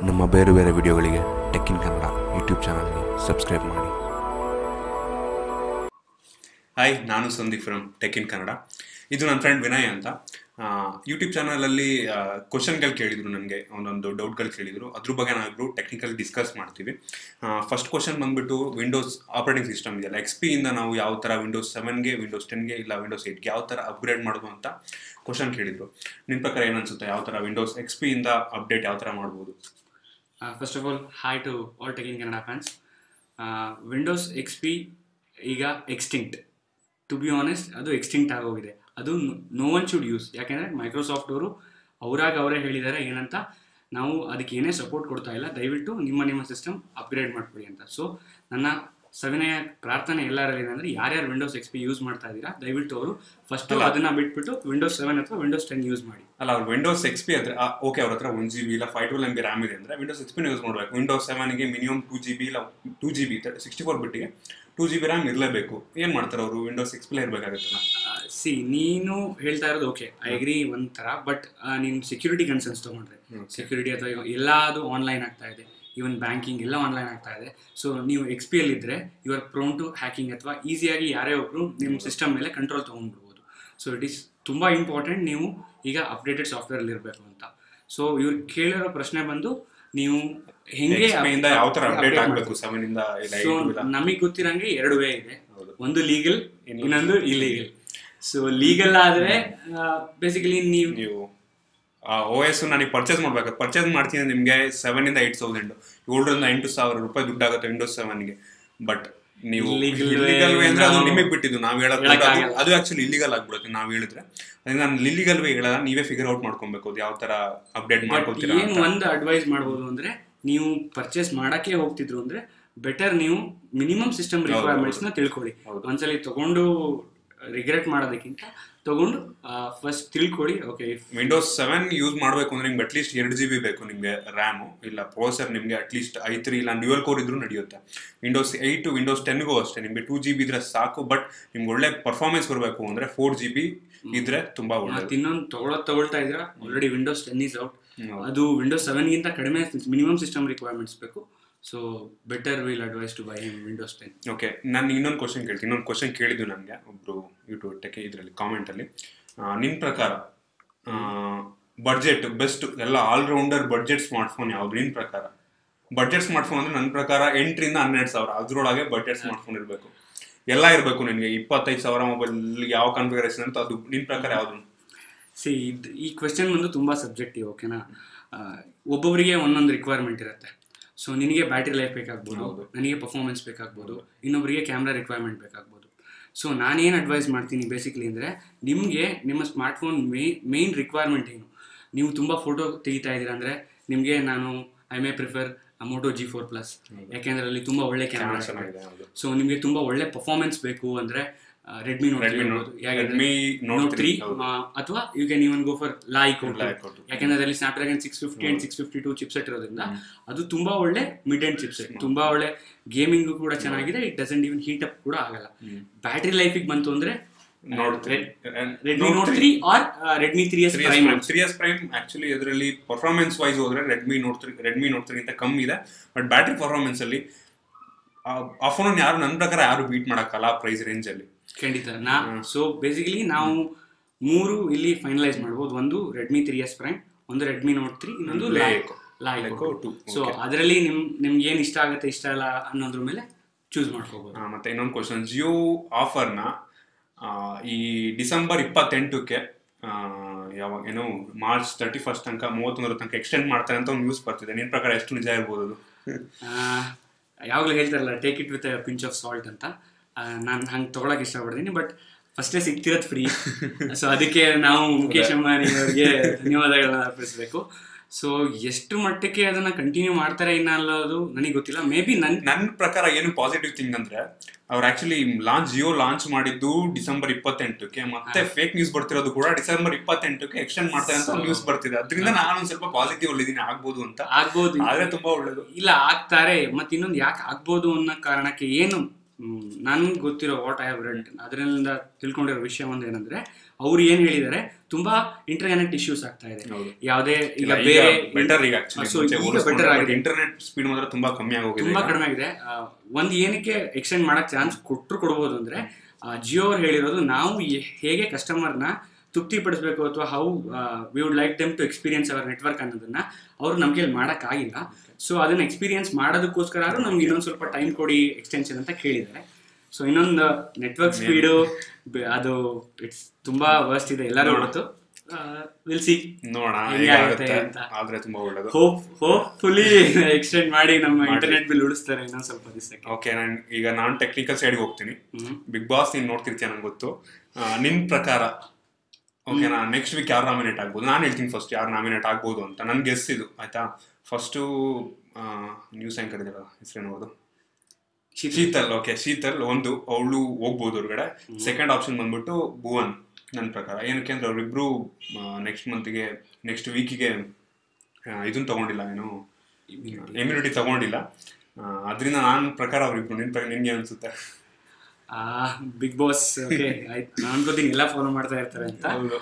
ನಮ್ಮ ಬೇರೆ ಬೇರೆ ವಿಡಿಯೋಗಳಿಗೆ ಟೆಕ್ ಇನ್ ಕನ್ನಡ ಯೂಟ್ಯೂಬ್ ಚಾನಲ್ಗೆ ಸಬ್ಸ್ಕ್ರೈಬ್ ಮಾಡಿ ಹಾಯ್ ನಾನು Sandeep from tech in Kannada ಇದು ನನ್ನ ಫ್ರೆಂಡ್ ವಿನಯ್ ಅಂತ ಯೂಟ್ಯೂಬ್ ಚಾನಲಲ್ಲಿ ಕ್ವಶನ್ಗಳು ಕೇಳಿದ್ರು ನನಗೆ ಒಂದೊಂದು ಡೌಟ್ಗಳು ಕೇಳಿದ್ರು ಅದ್ರ ಬಗ್ಗೆ ನಾವಿಬ್ರು ಟೆಕ್ನಿಕಲ್ ಡಿಸ್ಕಸ್ ಮಾಡ್ತೀವಿ ಫಸ್ಟ್ ಕ್ವಶನ್ ಬಂದ್ಬಿಟ್ಟು ವಿಂಡೋಸ್ ಆಪರೇಟಿಂಗ್ ಸಿಸ್ಟಮ್ ಇದೆಯಲ್ಲ ಎಕ್ಸ್ ಇಂದ ನಾವು ಯಾವ ಥರ ವಿಂಡೋಸ್ ಸೆವೆನ್ಗೆ ವಿಂಡೋಸ್ ಟೆನ್ಗೆ ಇಲ್ಲ ವಿಂಡೋಸ್ ಏಯ್ಟ್ಗೆ ಯಾವ ಥರ ಅಪ್ಗ್ರೇಡ್ ಮಾಡೋದು ಅಂತ ಕ್ವಶನ್ ಕೇಳಿದ್ರು ನಿನ್ನ ಪ್ರಕಾರ ಏನನ್ಸುತ್ತೆ ಯಾವ ಥರ ವಿಂಡೋಸ್ ಎಕ್ಸ್ ಇಂದ ಅಪ್ಡೇಟ್ ಯಾವ ಥರ ಮಾಡ್ಬೋದು first of all hi to all tech in Kannada fans Windows X P ಈಗ ಎಕ್ಸ್ಟಿಂಕ್ಟ್ ಟು ಬಿ ಆನೆಸ್ಟ್ ಅದು ಎಕ್ಸ್ಟಿಂಕ್ಟ್ ಆಗೋಗಿದೆ ಅದು ನೋ ಒನ್ ಶುಡ್ ಯೂಸ್ ಯಾಕೆಂದರೆ ಮೈಕ್ರೋಸಾಫ್ಟ್ ಅವರು ಅವರಾಗ ಅವರೇ ಹೇಳಿದ್ದಾರೆ ಏನಂತ ನಾವು ಅದಕ್ಕೆ ಏನೇ ಸಪೋರ್ಟ್ ಕೊಡ್ತಾ ಇಲ್ಲ ದಯವಿಟ್ಟು ನಿಮ್ಮ ನಿಮ್ಮ ಸಿಸ್ಟಮ್ ಅಪ್ಗ್ರೇಡ್ ಮಾಡಿಬಿಡಿ ಅಂತ ಸೊ ನನ್ನ ಸವಿನಯ ಪ್ರಾರ್ಥನೆ ಎಲ್ಲರಲ್ಲಿ ಅಂದರೆ ಯಾರ್ಯಾರು ವಿಂಡೋಸ್ ಎಕ್ಸ್ ಪಿ ಯೂಸ್ ಮಾಡ್ತಾ ಇದ್ದೀರಾ ದಯವಿಟ್ಟು ಅವರು ಫಸ್ಟ್ ಅದನ್ನ ಬಿಟ್ಬಿಟ್ಟು ವಿಂಡೋಸ್ ಸೆವೆನ್ ಅಥವಾ ವಿಂಡೋಸ್ ಟೆನ್ ಯೂಸ್ ಮಾಡಿ ಅಲ್ಲ ಅವ್ರು ವಿಂಡೋಸ್ ಎಕ್ಸ್ ಪಿ ಆದರೆ ಓಕೆ ಅವ್ರ ಹತ್ರ ಒನ್ ಜಿ ಬಿ ಇಲ್ಲ five twelve M B RAM ಇದೆ ಅಂದರೆ ವಿಂಡೋಸ್ ಎಕ್ಸ್ ಪಿನ ಯೂಸ್ ಮಾಡಬೇಕು ವಿಂಡೋಸ್ ಸೆವೆನ್ಗೆ ಮಿನಿಮಮ್ ಟೂ ಜಿ ಬಿ ಇಲ್ಲ two G B sixty four ಬಿಟ್ಟಿಗೆ ಟೂ ಜಿ ಬಿ ರ್ಯಾಮ್ ಇರಲೇಬೇಕು ಏನು ಮಾಡ್ತಾರೆ ಅವರು ವಿಂಡೋಸ್ ಎಕ್ಸ್ ಪಿಲೇ ಇರಬೇಕಾಗುತ್ತಲ್ಲ ಸಿ ನೀನು ಹೇಳ್ತಾ ಇರೋದು ಓಕೆ ಐ ಅಗ್ರಿ ಒಂಥರ ಬಟ್ ನೀನು ಸೆಕ್ಯೂರಿಟಿ ಕನ್ಸರ್ನ್ಸ್ ತೊಗೊಂಡ್ರೆ ಸೆಕ್ಯೂರಿಟಿ ಅಥವಾ ಈಗ ಎಲ್ಲದು ಆನ್ಲೈನ್ ಆಗ್ತಾ ಇದೆ ಈವನ್ ಬ್ಯಾಂಕಿಂಗ್ ಎಲ್ಲ ಆನ್ಲೈನ್ ಆಗ್ತಾ ಇದೆ ಸೊ ನೀವು ಎಕ್ಸ್ ಪಿ ಅಲ್ಲಿ ಇದ್ದರೆ you are prone to hacking ಅಥವಾ ಈಸಿಯಾಗಿ ಯಾರೇ ಒಬ್ಬರು ನಿಮ್ಮ ಸಿಸ್ಟಮ್ ಮೇಲೆ ಕಂಟ್ರೋಲ್ ತೊಗೊಂಡ್ಬಿಡ್ಬೋದು ಸೊ ಇಟ್ ಈಸ್ ತುಂಬ ಇಂಪಾರ್ಟೆಂಟ್ ನೀವು ಈಗ ಅಪ್ಡೇಟೆಡ್ ಸಾಫ್ಟ್ವೇರಲ್ಲಿ ಇರಬೇಕು ಅಂತ ಸೊ ಇವ್ರು ಕೇಳಿರೋ ಪ್ರಶ್ನೆ ಬಂದು ನೀವು ಹೆಂಗೆ ಇಂದ ಯಾವ ಥರ ಅಪ್ಡೇಟ್ update ಆಗಬೇಕು ಸೆವೆನ್ ಇಂದ ಇಲ್ಲ ಸೊ eight ಇಲ್ಲ ನಮಗೆ ಗೊತ್ತಿರಂಗೆ ಎರಡು ವೇ ಇದೆ ಹೌದು. ಒಂದು ಲೀಗಲ್ ಇನ್ನೊಂದು ಇಲೀಗಲ್ ಸೊ ಲೀಗಲ್ ಆದ್ರೆ ಬೇಸಿಕಲಿ ನೀವು ನೀವು ಓ ಎಸ್ ನನಗೆ ಪರ್ಚೇಸ್ ಮಾಡ್ಬೇಕು ಪರ್ಚೇಸ್ ಮಾಡ್ತೀನಿ ನಿಮಗೆ ಸೆವೆನ್ ಇಂದ ಏಟ್ ತೌಸಂಡ್ ಏಳರಿಂದ ಎಂಟು ಸಾವಿರ ರೂಪಾಯಿ ದುಡ್ಡು ಆಗುತ್ತೆ ವಿಂಡೋಸ್ ಸೆವೆನ್ಗೆ ಬಟ್ ನೀವು Illegal way ಇಲ್ಲಿಗಲ್ ವೇ ಅಂದ್ರೆ ಅದು ನಾವು ನಿಮಗೆ ಬಿಟ್ಟಿದ್ದು ನಾವು ಹೇಳೋದು ಹೇಳಕ್ಕಾಗಲ್ಲ. ಅದು ಆಕ್ಚುಲಿ ಇಲ್ಲಿಗಲ್ ಆಗ್ಬಿಡುತ್ತೆ ನಾವು ಹೇಳಿದ್ರೆ ಅದನ್ನ ನಾನು ಇಲ್ಲಿಗಲ್ ವೇ ಹೇಳಲ್ಲ ನೀವೇ ಫಿಗರ್ ಔಟ್ ಮಾಡ್ಕೊಬೇಕು ಅದು ಯಾವ ತರ ಅಪ್ಡೇಟ್ ಮಾಡ್ಕೊಳ್ತೀರಾ ಏನು ಅಂತ ಒಂದು ಅಡ್ವೈಸ್ ಮಾಡ್ಬೋದು ಅಂದ್ರೆ ನೀವು ಪರ್ಚೇಸ್ ಮಾಡಕ್ಕೆ ಹೋಗ್ತಿದ್ರು ಅಂದ್ರೆ ಬೆಟರ್ ನೀವು ಮಿನಿಮಮ್ ಸಿಸ್ಟಮ್ ರಿಕ್ವೈರ್ಮೆಂಟ್ಸ್ ನ ತಿಳ್ಕೊಳ್ಳಿ ಹೌದು. ಒಂದ್ಸಲಿ ತಗೊಂಡು ರಿಗ್ರೆಟ್ ಮಾಡೋದಕ್ಕಿಂತ ತಗೊಂಡು ಫಸ್ಟ್ ತಿಳ್ಕೊಳ್ಳಿ ಓಕೆ ವಿಂಡೋಸ್ ಸೆವೆನ್ ಯೂಸ್ ಮಾಡಬೇಕು ಅಂದ್ರೆ ನಿಮ್ಗೆ ಅಟ್ಲೀಸ್ಟ್ ಎರಡು ಜಿ ಬಿ ಬೇಕು ನಿಮಗೆ ರ್ಯಾಮು ಇಲ್ಲ ಪ್ರೋಸೆಸರ್ ನಿಮಗೆ ಅಟ್ಲೀಸ್ಟ್ ಐ ತ್ರೀ ಇಲ್ಲ ಡ್ಯುಯಲ್ ಕೋರ್ ಇದ್ರೂ ನಡೆಯುತ್ತೆ ವಿಂಡೋಸ್ ಏಯ್ಟ್ ವಿಂಡೋಸ್ ಟೆನ್ಗೂ ಅಷ್ಟೇ ನಿಮಗೆ ಟೂ ಜಿ ಬಿ ಇದ್ರೆ ಸಾಕು ಬಟ್ ನಿಮ್ಗೆ ಒಳ್ಳೆ ಪರ್ಫಾರ್ಮೆನ್ಸ್ ಬರಬೇಕು ಅಂದ್ರೆ ಫೋರ್ ಜಿ ಬಿ ಇದ್ರೆ ತುಂಬಾ ಒಳ್ಳೆಯದು ಮತ್ತೆ ಇನ್ನೊಂದು ತಗೊಳೋದು ತಗೊಳ್ತಾ ಇದ್ರ already Windows ten is out hmm. ಅದು ವಿಂಡೋಸ್ ಸೆವೆನ್ಗಿಂತ ಕಡಿಮೆ ಮಿನಿಮಮ್ ಸಿಸ್ಟಮ್ ರಿಕ್ವೈರ್ಮೆಂಟ್ಸ್ ಬೇಕು so better will advise to buy Windows ten okay ನಾನು ಇನ್ನೊಂದು ಕ್ವಶನ್ ಕೇಳ್ತೀನಿ ಇನ್ನೊಂದು ಕ್ವಶನ್ ಕೇಳಿದ್ದು ನನಗೆ ಒಬ್ರು ಯೂಟ್ಯೂಬ್ ಟೆಕ್ ಇದರಲ್ಲಿ ಕಾಮೆಂಟಲ್ಲಿ ನಿನ್ನ ಪ್ರಕಾರ ಬಡ್ಜೆಟ್ ಬೆಸ್ಟ್ ಎಲ್ಲ ಆಲ್ರೌಂಡರ್ ಬಡ್ಜೆಟ್ ಸ್ಮಾರ್ಟ್ಫೋನ್ ಯಾವ್ದು ನಿನ್ನ ಪ್ರಕಾರ ಬಡ್ಜೆಟ್ ಸ್ಮಾರ್ಟ್ಫೋನ್ ಅಂದ್ರೆ ನನ್ನ ಪ್ರಕಾರ ಎಂಟರಿಂದ ಹನ್ನೆರಡು ಸಾವಿರ ಅದ್ರೊಳಗೆ ಬಡ್ಜೆಟ್ ಸ್ಮಾರ್ಟ್ಫೋನ್ ಇರಬೇಕು ಎಲ್ಲ ಇರಬೇಕು ನಿನಗೆ ಇಪ್ಪತ್ತೈದು ಸಾವಿರ ಮೊಬೈಲ್ ಯಾವ ಕಾನ್ಫಿಗರೇಷನ್ ಅಂತ ಅದು ನಿನ್ನ ಪ್ರಕಾರ ಯಾವುದು ಸಿ ಇದು ಈ ಕ್ವೆಶನ್ ಬಂದು ತುಂಬ ಸಬ್ಜೆಕ್ಟಿವ್ ಓಕೆನಾ ಆ, ಒಬ್ಬೊಬ್ಬರಿಗೆ ಒಂದೊಂದು ರಿಕ್ವೈರ್ಮೆಂಟ್ ಇರುತ್ತೆ ಸೊ ನಿನಗೆ ಬ್ಯಾಟ್ರಿ ಲೈಫ್ ಬೇಕಾಗ್ಬೋದು ಹೌದು. ನನಗೆ ಪರ್ಫಾರ್ಮೆನ್ಸ್ ಬೇಕಾಗ್ಬೋದು ಇನ್ನೊಬ್ಬರಿಗೆ ಕ್ಯಾಮ್ರಾ ರಿಕ್ವೈರ್ಮೆಂಟ್ ಬೇಕಾಗ್ಬೋದು ಸೊ ನಾನೇನು ಅಡ್ವೈಸ್ ಮಾಡ್ತೀನಿ ಬೇಸಿಕ್ಲಿ ಅಂದರೆ ನಿಮಗೆ ನಿಮ್ಮ ಸ್ಮಾರ್ಟ್ಫೋನ್ ಮೇ ಮೇನ್ ರಿಕ್ವೈರ್ಮೆಂಟ್ ಏನು ನೀವು ತುಂಬ ಫೋಟೋ ತೆಗಿತಾ ಇದ್ದೀರಾ ಅಂದರೆ ನಿಮಗೆ ನಾನು I may prefer Moto G four plus ಯಾಕೆಂದರೆ ಅಲ್ಲಿ ತುಂಬ ಒಳ್ಳೆ ಕ್ಯಾಮ್ರಾ ಚೆನ್ನಾಗಿದೆ ಹೌದು ಸೊ ನಿಮಗೆ ತುಂಬ ಒಳ್ಳೆ ಪರ್ಫಾರ್ಮೆನ್ಸ್ ಬೇಕು ಅಂದರೆ Redmi note Redmi Note- Redmi Note note three 3, ಹೌದು. ಅಥವಾ you can even go for LeEco Laic Auto. ಯಾಕೆಂದ್ರೆ ಅದರಲ್ಲಿ Snapdragon six fifty and six fifty two chipset ಇರೋದ್ರಿಂದ ಅದು ತುಂಬಾ ಒಳ್ಳೆ ಮಿಡ್ ಅಂಡ್ ಚಿಪ್ಸೆಟ್ ತುಂಬಾ ಒಳ್ಳೆ ಗೇಮಿಂಗ್ ಕೂಡ ಚೆನ್ನಾಗಿದೆ it doesn't even heat up ಕೂಡ ಆಗಲ್ಲ ಬ್ಯಾಟ್ರಿ ಲೈಫಿಗೆ ಬಂತು ಅಂದ್ರೆ note Redmi note three or Redmi three S prime three S prime actually ಇದರಲ್ಲಿ ಪರ್ಫಾರ್ಮೆನ್ಸ್ ವೈಸ್ ಹೋದ್ರೆ Redmi note three Redmi note three ಅಂತ ಕಮ್ಮಿ ಇದೆ ಬಟ್ ಬ್ಯಾಟ್ರಿ ಪರ್ಫಾರ್ಮೆನ್ಸ್ ಅಲ್ಲಿ ಆ- ಆ ಫೋನ್ ಯಾರು ನನ್ನ ಪ್ರಕಾರ ಯಾರು ಬೀಟ್ ಮಾಡಕ್ಕಲ್ಲ ಆ ಪ್ರೈಸ್ ರೇಂಜ್ ಅಲ್ಲಿ ಖಂಡಿತ ನಾ ಸೊ ಬೇಸಿಕಲಿ ನಾವು ಮೂರು ಇಲ್ಲಿ ಫೈನಲೈಸ್ ಮಾಡ್ಬೋದು ಒಂದು ರೆಡ್ಮಿ ತ್ರೀ ಎಸ್ ಪ್ರೈಮ್ ಒಂದು ರೆಡ್ಮಿ ನೋಟ್ ತ್ರೀ ಇನ್ನೊಂದು Laico. LeEco Laico two, so ಅದರಲ್ಲಿ ನಿಮ್ ನಿಮ್ಗೆ ಏನ್ ಇಷ್ಟ ಆಗುತ್ತೆ ಇಷ್ಟ ಇಲ್ಲ ಅನ್ನೋದ್ರ ಮೇಲೆ ಚೂಸ್ ಮಾಡ್ಕೋಬಹುದು ಆ, ಮತ್ತೆ ಇನ್ನೊಂದು ಕ್ವಶನ್ ಜಿಯೋ ಆಫರ್ನ ಈ ಡಿಸೆಂಬರ್ ಇಪ್ಪತ್ತೆಂಟಕ್ಕೆ ಆ, ಯಾವಾಗ ಏನು ಮಾರ್ಚ್ ತರ್ಟಿ ಫಸ್ಟ್ ತನಕ ಮೂವತ್ತೊಂದರ ತನಕ ಎಕ್ಸ್ಟೆಂಡ್ ಮಾಡ್ತಾರೆ ಅಂತ ಒಂದು ನ್ಯೂಸ್ ಬರ್ತಿದೆ ನಿನ್ನ ಪ್ರಕಾರ ಎಷ್ಟು ನಿಜ ಇರ್ಬೋದು ಅದು ಯಾವಾಗಲೂ ಹೇಳ್ತಾರಲ್ಲ take it with pinch of salt ಅಂತ ನಾನು ಹಂಗೆ ತೊಗೊಳಕ್ಕೆ ಇಷ್ಟಪಡ್ತೀನಿ ಬಟ್ ಫಸ್ಟೇ ಸಿಗ್ತಿರೋದು ಫ್ರೀ ಸೊ ಅದಕ್ಕೆ ನಾವು ಮುಖೇಶ್ ಅಂಬಾನಿ ಅವರಿಗೆ ಧನ್ಯವಾದಗಳನ್ನ ಅರ್ಪಿಸಬೇಕು ಸೊ ಎಷ್ಟು ಮಟ್ಟಕ್ಕೆ ಅದನ್ನ ಕಂಟಿನ್ಯೂ ಮಾಡ್ತಾರೆ ಇನ್ನ ಅನ್ನೋದು ನನಗೆ ಗೊತ್ತಿಲ್ಲ ಮೇ ಬಿ ನನ್ ನನ್ನ ಪ್ರಕಾರ ಏನು ಪಾಸಿಟಿವ್ ಥಿಂಗ್ ಅಂದ್ರೆ ಅವ್ರು ಆಕ್ಚುಲಿ ಲಾಂಚ್ ಜಿಯೋ ಲಾಂಚ್ ಮಾಡಿದ್ದು ಡಿಸೆಂಬರ್ ಇಪ್ಪತ್ತೆಂಟಕ್ಕೆ ಮತ್ತೆ ಫೇಕ್ ನ್ಯೂಸ್ ಬರ್ತಿರೋದು ಕೂಡ ಡಿಸೆಂಬರ್ ಇಪ್ಪತ್ತೆಂಟಕ್ಕೆ ಎಕ್ಸ್ಟೆಂಡ್ ಮಾಡ್ತಾರೆ ಅಂತ ನ್ಯೂಸ್ ಬರ್ತಿದೆ ಅದರಿಂದ ನಾನು ಒಂದ್ ಸ್ವಲ್ಪ ಪಾಸಿಟಿವ್ ಅಲ್ಲಿದ್ದೀನಿ ಆಗ್ಬೋದು ಅಂತ ಆಗ್ಬೋದು ಆದ್ರೆ ತುಂಬಾ ಒಳ್ಳೇದು ಇಲ್ಲ ಆಗ್ತಾರೆ ಮತ್ತೆ ಇನ್ನೊಂದು ಯಾಕೆ ಆಗ್ಬೋದು ಅನ್ನೋ ಕಾರಣಕ್ಕೆ ಏನು ನನ್ಗೆ ಗೊತ್ತಿರೋ ವಾಟ್ ಐ ಹ್ಯಾವ್ ರೆಡ್ ಅದರಿಂದ ತಿಳ್ಕೊಂಡಿರೋ ವಿಷಯ ಒಂದು ಏನಂದ್ರೆ ಅವ್ರು ಏನ್ ಹೇಳಿದ್ದಾರೆ ತುಂಬಾ ಇಂಟರ್ನೆಟ್ ಇಶ್ಯೂಸ್ ಆಗ್ತಾ ಇದೆ ಹೌದು. ಯಾವುದೇ ಈಗ ಇಲ್ಲ, ಈಗ ಬೇರೆ ಬೆಟರ್ ಈಗ So, ಈಗ better ಆಗಿದೆ. ಇಂಟರ್ನೆಟ್ ಸ್ಪೀಡ್ ಮಾತ್ರ ತುಂಬಾ ಕಮ್ಮಿ ಆಗೋಗಿದೆ ತುಂಬಾ ಈಗ. ಕಡಿಮೆ ಆಗಿದೆ ಆ, ಒಂದ್ ಏನಕ್ಕೆ ಎಕ್ಸ್ಟೆಂಡ್ ಮಾಡಕ್ ಚಾನ್ಸ್ ಕೊಟ್ಟರು ಕೊಡ್ಬೋದು ಅಂದ್ರೆ ಆ, ಜಿಯೋ ಅವ್ರು ಹೇಳಿರೋದು ನಾವು ಎ- ಹೇಗೆ ಕಸ್ಟಮರ್ನ ತೃಪ್ತಿಪಡಿಸಬೇಕು ಅಥವಾ how we would like them to experience our network ಅನ್ನೋದನ್ನ ಅವ್ರು ನಮ್ಮ ಕೈಲಿ ಮಾಡೋಕ್ಕಾಗಿಲ್ಲ ಸೊ ಅದನ್ನ ಎಕ್ಸ್ಪೀರಿಯನ್ಸ್ ಮಾಡೋದಕ್ಕೋಸ್ಕರ ನಮ್ಗೆ ಇನ್ನೊಂದು ಸ್ವಲ್ಪ ಟೈಮ್ ಕೊಡಿ ಎಕ್ಸ್ಟೆನ್ಷನ್ ಅಂತ ಕೇಳಿದ್ದಾರೆ ಸೊ ಇನ್ನೊಂದು ನೆಟ್ವರ್ಕ್ ಸ್ಪೀಡು ಅದು ಇಟ್ಸ್ ತುಂಬಾ ವರ್ಸ್ಟ್ ಇದೆ ಎಲ್ಲರೂ ಹೊರತು ವಿಲ್ ಸಿ ನೋಡೋಣ ಹೆಂಗೆ ಹೇಗಾಗುತ್ತೆ ಆಗುತ್ತೆ ಅಂತ. ಆದ್ರೆ ತುಂಬಾ ಒಳ್ಳೇದು ಹೋಪ್ ಹೋಪ್ಫುಲಿ ಎಕ್ಸ್ಟೆಂಡ್ ಮಾಡಿ ನಮ್ಮ ಇಂಟರ್ನೆಟ್ ಬಿಲ್ ಉಳಿಸ್ತಾರೆ ಇನ್ನೊಂದು ಸ್ವಲ್ಪ ದಿವಸಕ್ಕೆ ಓಕೆ ನಾನು ಈಗ ನಾನು ಟೆಕ್ನಿಕಲ್ ಸೈಡ್ಗೆ ಹೋಗ್ತೀನಿ ಹ್ಮ್. ಬಿಗ್ ಬಾಸ್ ನೀನು ನೋಡ್ತಿರ್ತೀಯ ನಂಗೆ ಗೊತ್ತು ಆ, ನಿನ್ ಪ್ರಕಾರ ಓಕೆನಾ ನೆಕ್ಸ್ಟ್ ವೀಕ್ ಯಾರು ನಾಮಿನೇಟ್ ಆಗ್ಬೋದು ನಾನು ಹೇಳ್ತೀನಿ ಫಸ್ಟ್ ಯಾರು ನಾಮಿನೇಟ್ ಆಗ್ಬೋದು ಅಂತ ನನ್ ಗೆಸ್ ಇದು ಆಯ್ತಾ ಫಸ್ಟು ನ್ಯೂಸ್ ಆ್ಯಂಕರ್ ಇದೆಯಲ್ಲ ಹೆಸರೇನೋದು ಶೀತಲ್ ಓಕೆ ಶೀತಲ್ ಒಂದು ಅವಳು ಹೋಗ್ಬೋದು ಹೊರಗಡೆ ಸೆಕೆಂಡ್ ಆಪ್ಷನ್ ಬಂದ್ಬಿಟ್ಟು ಭುವನ್ ನನ್ನ ಪ್ರಕಾರ ಏನಕ್ಕೆ ಅಂದ್ರೆ ಅವರಿಬ್ರು ನೆಕ್ಸ್ಟ್ ಮಂತ್ಗೆ ನೆಕ್ಸ್ಟ್ ವೀಕಿಗೆ ಇದನ್ನ ತಗೊಂಡಿಲ್ಲ ಏನು ಇಮ್ಯುನಿಟಿ ತಗೊಂಡಿಲ್ಲ ಅದರಿಂದ ನಾನು ಪ್ರಕಾರ ಅವರಿಬ್ರು ನಿನ್ ಪ್ರಕಾರ ನಿನ್ಗೆ ಅನ್ಸುತ್ತೆ ಆ ಬಿಗ್ ಬಾಸ್ ಓಕೆ ಆಯ್ತು ನಾನು ಅನ್ಕೋತೀನಿ ಎಲ್ಲ ಫಾಲೋ ಮಾಡ್ತಾ ಇರ್ತಾರೆ ಅಂತ ಹೌದು.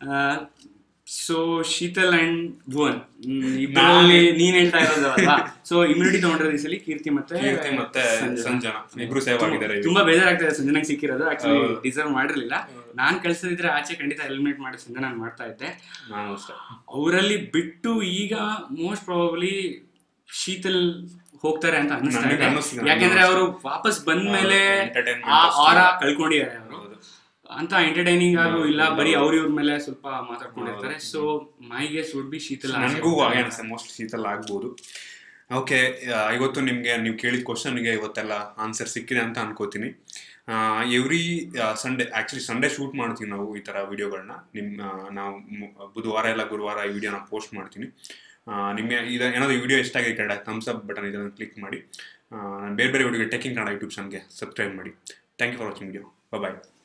So Sheetal and Bhuvan hmm, ಇಬ್ರಲ್ಲಿ ನೀನ್ ಹೇಳ್ತಾ ಇರೋದಲ್ಲ ಸೊ ಇಮ್ಯುನಿಟಿ ತಗೊಂಡ್ರೆ ಈ ಸಲ ಕೀರ್ತಿ ಮತ್ತೆ ಕೀರ್ತಿ ಮತ್ತೆ ಸಂಜನಾ ಇಬ್ರು ಸೇವ್ ಆಗಿದ್ದಾರೆ ಈಗ. ತುಂಬಾ ಬೇಜಾರಾಗ್ತದೆ ಸಂಜನಾಗ್ ಸಿಕ್ಕಿರೋದು ಆಕ್ಚುಲಿ ಹೌದು. ಡಿಸರ್ವ್ ಮಾಡಿರ್ಲಿಲ್ಲ ನಾನ್ ಕಳ್ಸದಿದ್ರೆ ಆಚೆ ಖಂಡಿತ ಎಲಿಮಿನೇಟ್ ಮಾಡಿ ಸಂಜನಾ ಮಾಡ್ತಾ ಇದ್ದೆ ನಾನು ಅಷ್ಟೇ ಅವರಲ್ಲಿ ಬಿಟ್ಟು ಈಗ ಮೋಸ್ಟ್ ಪ್ರಾಬಬ್ಲಿ ಶೀತಲ್ ಹೋಗ್ತಾರೆ ಅಂತ ಅನಿಸ್ತಾ ನನಗೆ ಇದೆ ಅನ್ನಿಸ್ತಿದೆ, ಯಾಕೆಂದ್ರೆ ನನಗೆ ಅವರು ವಾಪಸ್ ಬಂದ ಮೇಲೆ ಹೌದು, entertainment ಆ ಅಷ್ಟೇ. ಆರ ಕಳ್ಕೊಂಡಿದ್ದಾರೆ ಅವರು ಹೌದು. ಅಂತ ಎಂಟರ್ಟೈನಿಂಗ್ ಆಗು ಹೌದು, ಇಲ್ಲ ಹೌದು. ಬರೀ ಅವ್ರ ಇವ್ರ ಮೇಲೆ ಸ್ವಲ್ಪ ಮಾತಾಡ್ಕೊಂಡಿರ್ತಾರೆ ಹೌದು. So my guess would be Sheetal ಆಚೆ ನನಗೂ ಹೋಗ್ತಾರೆ. ಹಾಗೆ ಅನಿಸುತ್ತೆ ಮೋಸ್ಟ್ ಶೀತಲ್ ಆಗ್ಬೋದು ಓಕೆ ಇವತ್ತು ನಿಮಗೆ ನೀವು ಕೇಳಿದ ಕ್ವಶನ್ಗೆ ಇವತ್ತೆಲ್ಲ ಆನ್ಸರ್ ಸಿಕ್ಕಿದೆ ಅಂತ ಅನ್ಕೋತೀನಿ every Sunday actually Sunday shoot ಮಾಡ್ತೀವಿ ನಾವು ಈ ಥರ ವಿಡಿಯೋಗಳನ್ನ ನಿಮ್ಮ ಆ, ನಾವು ಮು- ಬುಧವಾರ ಇಲ್ಲ ಗುರುವಾರ ಈ ವಿಡಿಯೋನ ಪೋಸ್ಟ್ ಮಾಡ್ತೀನಿ ಆ, ನಿಮಗೆ ಇದು ಏನಾದರೂ ವಿಡಿಯೋ ಇಷ್ಟ ಆಗಿದೆ ಕಡೆ ಥಮ್ಸ್ ಅಪ್ ಬಟನ್ ಇದನ್ನು ಕ್ಲಿಕ್ ಮಾಡಿ ನಾನು ಬೇರೆ ಬೇರೆ ವಿಡಿಯೋಗೆ ಟೆಕಿಂಗ್ ಕನ್ನಡ ಯೂಟ್ಯೂಬ್ ಚಾನಲ್ಗೆ ಸಬ್ಸ್ಕ್ರೈಬ್ ಮಾಡಿ thank you for watching video bye